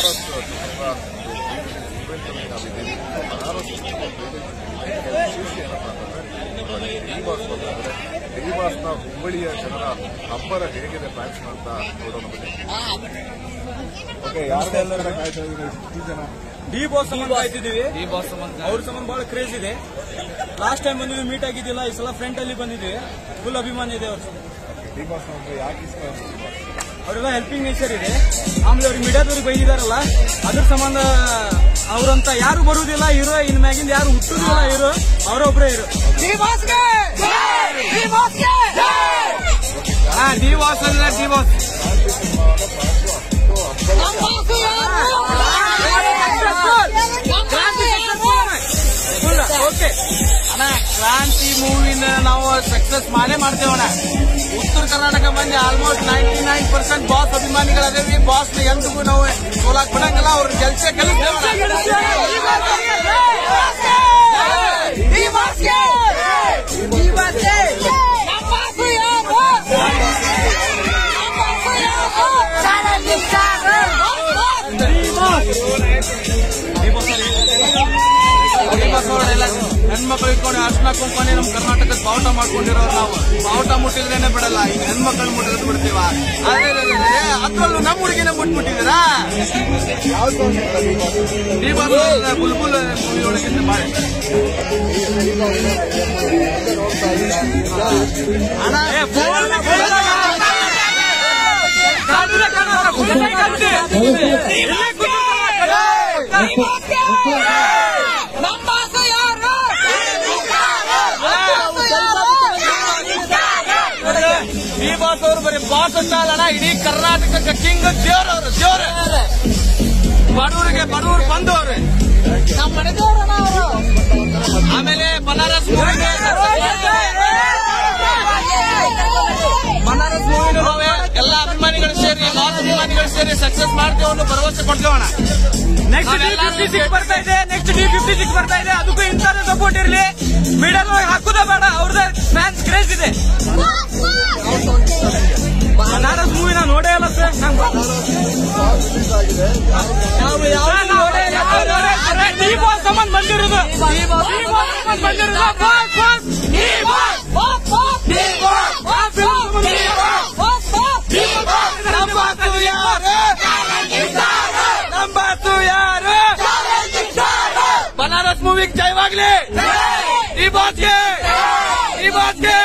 ಬನಾರಸ್ ಚಿತ್ರದ ಇವೆಂಟಲ್ಲಿ ನಾವಿದ್ದೀವಿ ಬನಾರಸ್ ವಿಶೇಷ ಏನಪ್ಪ ಅಂತಂದ್ರೆ ಡಿವಾಸ್ ಬಂದ್ರೆ ಡಿವಾಸ್ನ ಹುಬ್ಬಳ್ಳಿಯ ಜನರ ಹಬ್ಬರ ಹೇಗಿದೆ ಫ್ಯಾನ್ಸ್ ಅಂತ ನೋಡೋಣ ಬನ್ನಿ ಓಕೆ ಯಾರೆಲ್ಲ ಕಾಯ್ತಾ ಇದ್ದೀರಿ ಇಷ್ಟು ಜನ ಡಿ ಬಾಸ್ ಸಂಬಂಧ ಕಾಯ್ತಿದ್ದೀವಿ ಅವ್ರ ಸಂಬಂಧ ಬಹಳ ಕ್ರೇಜ್ ಇದೆ ಲಾಸ್ಟ್ ಟೈಮ್ ಬಂದಿದ್ವಿ ಮೀಟ್ ಆಗಿದ್ದಿಲ್ಲ ಈ ಸಲ ಫ್ರಂಟ್ ಅಲ್ಲಿ ಬಂದಿದ್ವಿ ಫುಲ್ ಅಭಿಮಾನ ಇದೆ ಅವ್ರ ಡಿವಾಸ್ ಅಂದ್ರೆ ಯಾಕೆ ಇಷ್ಟ ಆಯ್ತು? ಅವರೆಲ್ಲ ಹೆಲ್ಪಿಂಗ್ ನೇಚರ್ ಇದೆ ಆಮೇಲೆ ಅವ್ರಿಗೆ ಮೀಡಿಯಾದವ್ರಿಗೆ ಬೈದಿದಾರಲ್ಲ ಅದ್ರ ಸಂಬಂಧ ಅವ್ರಂತ ಯಾರು ಬರುವುದಿಲ್ಲ ಹೀರೋ ಇನ್ ಮ್ಯಾಗಿಂದ ಯಾರು ಹುಟ್ಟುದಿಲ್ಲ ಹೀರೋ ಅವರೊಬ್ಬರೇ ಹೀರೋ ಹಾ ಡಿ ಬಾಸ್ ಅಂದ್ರೆ ಡಿ ಬಾಸ್ ಓಕೆ ಅಣ್ಣ ಕ್ರಾಂತಿ ಮೂವಿನ ನಾವು ಸಕ್ಸಸ್ ಮಾಡೇ ಮಾಡ್ತೇವಣ್ಣ ಉತ್ತರ ಕರ್ನಾಟಕ ಮಂದಿ almost ninety nine percent boss ಅಭಿಮಾನಿಗಳದೇವಿ ಬಾಸ್ ಎಂದಿಗೂ ನಾವು ಸೋಲಾಕ್ ಬಿಡಂಗಿಲ್ಲ ಅವ್ರ ಕೆಲಸ ಹೆಣ್ಮಕ್ಳು ಇಟ್ಕೊಂಡು ಅರ್ಶನ ಕುಂಕುಮನೆ ನಮ್ ಕರ್ನಾಟಕದ ಬಾವುಟ ಮಾಡ್ಕೊಂಡಿರೋರು ನಾವು ಬಾವುಟ ಮುಟ್ಟಿದ್ರೇನೆ ಬಿಡಲ್ಲ ಈಗ ಹೆಣ್ಮಕ್ಳು ಮುಟ್ಟಿದ್ರೆ ಬಿಡ್ತೀವ ಅದ್ರಲ್ಲೂ ನಮ್ಮ ಹುಡುಗಿನ ಮುಟ್ಬಿಟ್ಟಿದ್ದೀರಾ ಯಾವ ಸಾಂಗ್ ಇಷ್ಟ ಡಿವಾಸ್ ದೀಪ ಬುಲ್ಬುಲ್ ಮೂವಿ ಒಳಗಿಂದ ಮಾಡಿ ಅಣ್ಣ ಏ, phone ನ phone ನ ಕಾಣ್ತಿದೆ, ಕಾಣ್ತಿದೆ, ಇಲ್ಲೇ ಕಾಣ್ತಿದೆ. ಇಲ್ಲೇ ಈ ಬಾಸ್ ಅವರು ಬರೀ ಬಾಸ್ ಅಂತ ಅಲ್ಲಣ್ಣ ಇಡೀ ಕರ್ನಾಟಕಕ್ಕೆ ಕಿಂಗ್ ದೇವ್ರ ಅವರು ದೇವ್ರ ಬಡವರಿಗೆ ಬಡವರು ಬಂದವರು ಆಮೇಲೆ ಬನಾರಸ್ ಮೂವಿಗೆ ಬನಾರಸ್ ಮೂವಿನ ನಾವೇ ಎಲ್ಲ ಅಭಿಮಾನಿಗಳು ಸೇರಿ ಬಾಸ್ ಅಭಿಮಾನಿಗಳು ಸೇರಿ ಸಕ್ಸಸ್ ಮಾಡ್ತೇವೆ ಅನ್ನೋ ಭರವಸೆ ಕೊಡ್ತೇವಣ್ಣ ನೆಕ್ಸ್ಟ್ ಡಿ ಫಿಫ್ಟಿ ಸಿಕ್ಸ್ ಬರ್ತಾ ಇದೆ ನೆಕ್ಸ್ಟ್ ಡಿ ಫಿಫ್ಟಿ ಸಿಕ್ಸ್ ಬರ್ತಾ ಇದೆ ಅದಕ್ಕೂ ಇಂಥದ್ದು ಸಪೋರ್ಟ್ ಇರಲಿ ಮೀಡಿಯಾದ ಹಾಕುದ ಬೇಡ ಅವ್ರದ್ದು ಫ್ಯಾನ್ಸ್ ಕ್ರೇಜ್ ಇದೆ ಬನಾರಸ್ ಮೂವಿ ನಾ ನೋಡೇ ಇಲ್ಲ ಸರ್ ಡಿ ಬಾಸ್ ಸಂಬಂಧ ಬಂದಿರೋದು ಡಿ ಬಾಸ್ ಸಂಬಂಧ ಬಂದಿರೋದು boss boss D boss D boss ಆ film ಸಂಬಂಧ ಡಿ ಬಾಸ್ ಡಿ ಬಾಸ್ ನಂಬಾತು ಯಾರು ನಂಬಾತು ಯಾರು ಬನಾರಸ್ ಮೂವಿಗೆ ಜಯವಾಗ್ಲಿ ಈ ಬಾಸ್ಗೆ ಈ ಬಾಸ್ಗೆ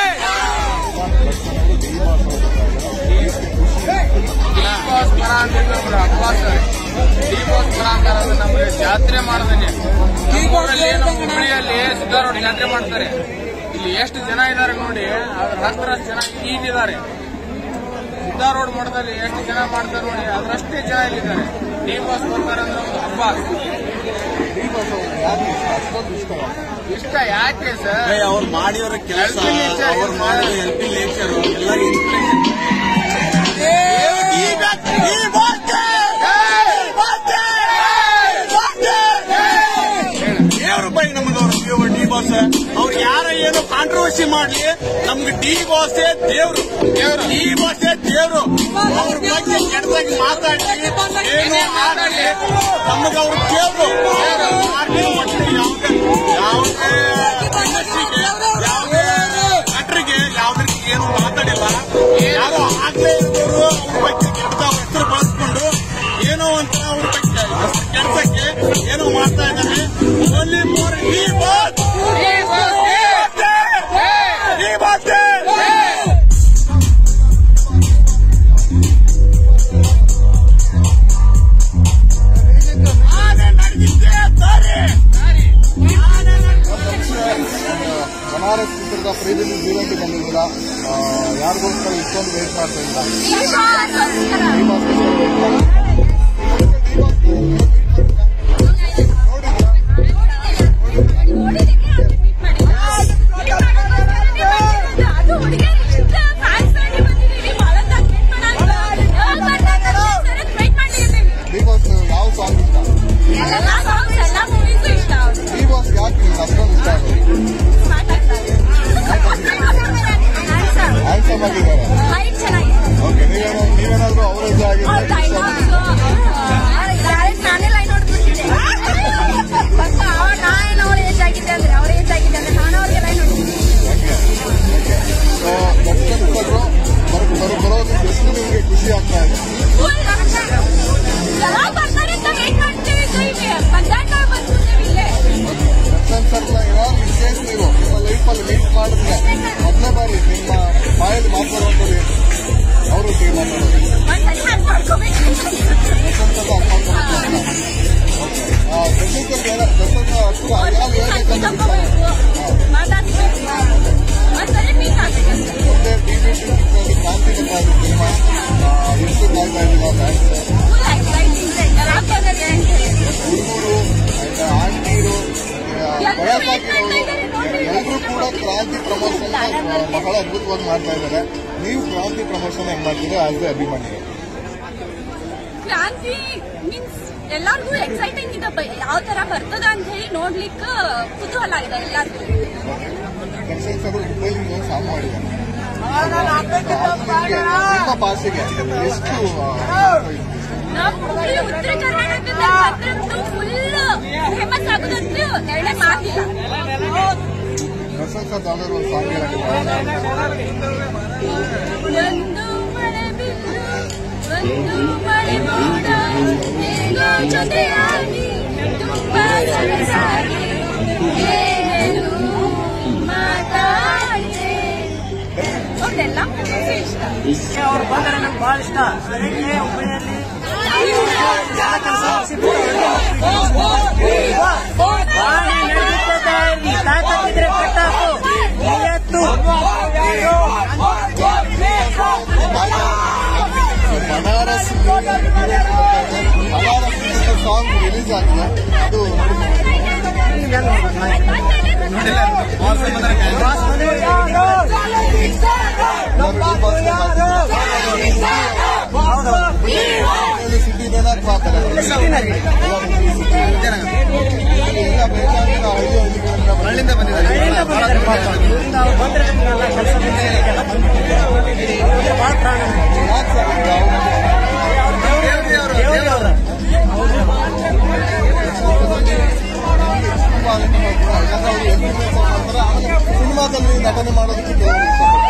ನಮಗೆ ಜಾತ್ರೆ ಮಾಡಿದನೆ ಊರಲ್ಲಿ ನಮ್ಮ ಹುಬ್ಬಳ್ಳಿಯಲ್ಲಿ ಸಿದ್ದಾರೋಡ್ ಜಾತ್ರೆ ಮಾಡ್ತಾರೆ ಇಲ್ಲಿ ಎಷ್ಟು ಜನ ಇದ್ದಾರೆ ನೋಡಿ ಅದ್ರ ಹತ್ರ ಜನ ಈಗಿದ್ದಾರೆ ಸಿದ್ದಾರೋಡ್ ಮಠದಲ್ಲಿ ಎಷ್ಟು ಜನ ಮಾಡ್ತಾರೆ ನೋಡಿ ಅದ್ರಷ್ಟೇ ಜನ ಇಲ್ಲಿದ್ದಾರೆ ಡಿ ಬಾಸ್ ಬರ್ತಾರೆ ಅಂದ್ರೆ ಒಂದು ಹಬ್ಬ ಡಿವಾಸ್ ಅವ್ರಿಗೆ ಯಾಕೆ ಇಷ್ಟ ಅಷ್ಟೊಂದು ಇಷ್ಟವಾ ಇಷ್ಟ ಯಾಕೆ ಸರ್ ಅವ್ರು ಮಾಡಿರೋ ಕೆಲಸ Helping nature. ಅವ್ರು ಮಾಡಿರೋ ಹೆಲ್ಪಿಂಗ್ ನೇಚರ್ ಎಲ್ಲರಿಗೂ ಇನ್ಸ್ಪಿರೇಷನ್ ದೇವ್ರ ಬೈ ನಮ್ಗೆ ಅವ್ರು ಡಿ ಬಾಸ್ ಅವ್ರು ಯಾರ ಏನು ಕಾಂಟ್ರವರ್ಸಿ ಮಾಡ್ಲಿ ನಮ್ಗೆ ಡಿ ಬಾಸೇ ದೇವ್ರು ದೇವ್ರು ಡಿ ಬಾಸೇ ದೇವ್ರು ಅವ್ರ ಬಗ್ಗೆ ಕೆಟ್ಟದಾಗಿ ಮಾತಾಡಿ ಏನು ಮಾಡಲಿ ನಮ್ಗೆ ಅವ್ರು ದೇವ್ರು ಯಾರಿಗೂ ಒಟ್ಟು ಯಾವುದೇ ಯಾವುದೇ ಇಂಡಸ್ಟ್ರಿಗೆ ಯಾವುದೇ ನಟರಿಗೆ ಯಾವುದಕ್ಕೆ ಏನು ಮಾತಾಡಿಲ್ಲ ಯಾರು ಆಗ್ಲೇ ಇರೋರು ಅವ್ರ ಬಗ್ಗೆ ಕೆಟ್ಟ ಹೆಸರು ಬಳಸ್ಕೊಂಡು ಏನೋ ಅಂತ ಅವ್ರ ಬಗ್ಗೆ ಕೆಲಸಕ್ಕೆ ಏನೋ ಮಾಡ್ತಾ ಇದ್ದಾರೆ only for D boss D boss ಆನೆ ನಡೆದಿದ್ದೆ ದಾರಿ ಬನಾರಸ್ ಚಿತ್ರದ ಪ್ರೀತಿ ಜೀವಂತಿ ಬಂದಿದ್ದೀರಾ ಆ, ಯಾರಿಗೋಸ್ಕರ ಇಷ್ಟೊಂದು ವೇಟ್ ಮಾಡ್ತಾ ಇಲ್ಲ ಡಿವಾಸ್ ಯಾವ ಸಾಂಗ್ ಇಷ್ಟ ಡಿವಾಸ್ ಯಾಕೆ ನಿಮ್ಗೆ ಅಷ್ಟೊಂದು ಇಷ್ಟ ಆಗೋದು ಹ್ಯಾಂಡ್ಸಮ್ ಆಗಿದ್ದಾರೆ ಓಕೆ ನೀವೇನೋ ಬಹಳ ಅದ್ಭುತವಾಗಿ ಮಾಡ್ತಾ ಇದ್ದಾರೆ ನೀವು ಕ್ರಾಂತಿ ಪ್ರಮೋಷನ್ ಹೆಂಗ್ ಮಾಡ್ತೀರಾ ಆಸ್ ಎ ಅಭಿಮಾನಿಗಳು ಕ್ರಾಂತಿ ಮೀನ್ಸ್ ಎಲ್ಲಾರ್ಗು ಎಕ್ಸೈಟಿಂಗ್ ಇದೆ ಬ- ಯಾವ ತರ ಬರ್ತದ ಅಂತ ಹೇಳಿ ನೋಡ್ಲಿಕ್ಕೆ ಕುತೂಹಲ ಇದೆ ಎಲ್ಲಾರ್ಗು ದರ್ಶನ್ ಸರ್ ಹುಬ್ಬಳ್ಳಿ ಸಾಂಗ್ ಮಾಡಿದ್ದಾರೆ ನಿಮ್ಮ ಭಾಷೆಗೆ ಎಷ್ಟು ಆ, ನಮ್ ಹುಬ್ಳಿ ಉತ್ತರ ಕರ್ನಾಟಕದ ಪತ್ರದ್ದು ಫುಲ್ ಫೇಮಸ್ ಆಗೋದಂತೂ ಎರಡೇ ಮಾತಿಲ್ಲ ದರ್ಶನ್ ಸರ್ ಯಾವ್ದಾದ್ರು ಒಂದು ಸಾಂಗ್ ಹೇಳಕ್ಕೆ ಒಂದು ಮಳೆ ಬಿದ್ದು ಒಂದು ಮಳೆ ಮೋಡ ಹೇಗೋ ಜೊತೆಯಾಗಿ ತುಂಬಾ ಸೊಗಸಾಗಿ ಏನೇನು ಮಾತಾಡಿದೆ ಅವ್ರದೆಲ್ಲ ಇಷ್ಟ ಅವ್ರು ಬಂದ್ರೆ ನಮ್ಗೆ ಬಹಳ ಇಷ್ಟ ಅದಕ್ಕೆ ಹುಬ್ಬಳ್ಳಿಯಲ್ಲಿ ವಾಣಿ ನಡೆಯುತ್ತದೆ ಇಲ್ಲಿ ತಾಕತ್ತಿದ್ರೆ ಕಟ್ಟಾಕು ನಿಯತ್ತು ಬನಾರಸ್ ಬನಾರಸ್ ಸಾಂಗ್ ರಿಲೀಸ್ ಆಗಿದೆ ಅದು ಸಿಟಿ ಇದೆನಾ ಅಥವಾ ಆ ಕಡೆ? ಈಗ ಬೇಕಾದ್ರೆ ನಾವು ಹಳ್ಳಿ ಹಳ್ಳಿಗಳಿಂದ ಬಂದಿದ್ದಾರೆ. ಹಳ್ಳಿಯಿಂದ ಬಂದಿದ್ದಾರೆ ಪಾಪ ಇವರಿಂದ ಅವ್ರು ಬಂದ್ರೆ ನಮ್ಗೆಲ್ಲ ಕೆಲಸ ಬಂದಿದ್ದಕ್ಕೆಲ್ಲ ಬಂದಿದ್ದಾರೆ ಅಂದ್ರೆ ಬಹಳ ಪ್ರಾಣ ಯಾಕೆ ಸರ್ ಈಗ ಅವ್ರು- ದೇವ್ರಿಗೆ ಅವ್ರು ಸಿನಿಮಾದಲ್ಲಿ ನಟನೆ ಮಾಡೋದಕ್ಕೆ ದೇವರು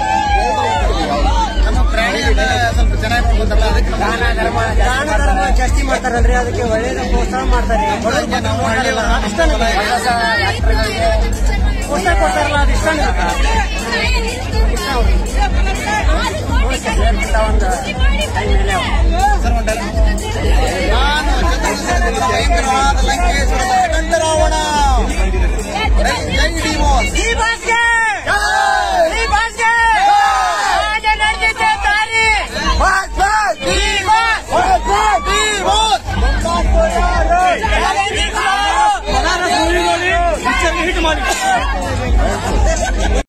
ನಮ್ಮ ಪ್ರಾಣಿಯನ್ನ ಸ್ವಲ್ಪ ಚೆನ್ನಾಗಿ ನೋಡ್ಕೊಂತಾರಲ್ಲ ಅದಕ್ಕೆ ದಾನ ಧರ್ಮ ದಾನ ಧರ್ಮ ಜಾಸ್ತಿ ಮಾಡ್ತಾರಲ್ರಿ ಅದಕ್ಕೆ ಒಳ್ಳೇದು ಪ್ರೋತ್ಸಾಹ ಮಾಡ್ತಾರೆ ಅದಕ್ಕೆ ನಾವು ಹಳ್ಳಿಯವರು ಇಷ್ಟ ನನಗೆ. ಪ್ರೋತ್ಸಾಹ ಕೊಡ್ತಾರಲ್ಲ ಅದು ಇಷ್ಟ ನನಗೆ. ಇಷ್ಟ ಅವ್ರಿಗೆ. ಇಂಥ ಒಂದು ಟೈಮ್ ಮೇಲೆ ಅವ್ರು. ನಾನು ಚತುರ್ಶ್ರೇಣಿ ಭಯಂಕರವಾದ ಲಂಕೇಶ್ವರದ ಕಂಠ ರಾವಣ ಜೈ ಜೈ ಡಿ ಬಾಸ್ ಈ ಭಾಷೆ ಈ ಭಾಷೆ ರಾಜ ನಡೆದಿದ್ದೆ ದಾರಿ ಬಾಸ್ ಬಾಸ್ ಈ ಬಾಸ್ ಬಾಸ್ ಬಾಸ್ ಈ ಬಾಸ್ ಬನಾರಸ್ ಮೂವಿ ನೋಡಿ ಪಿಕ್ಚರ್ ಹಿಟ್ ಮಾಡಿ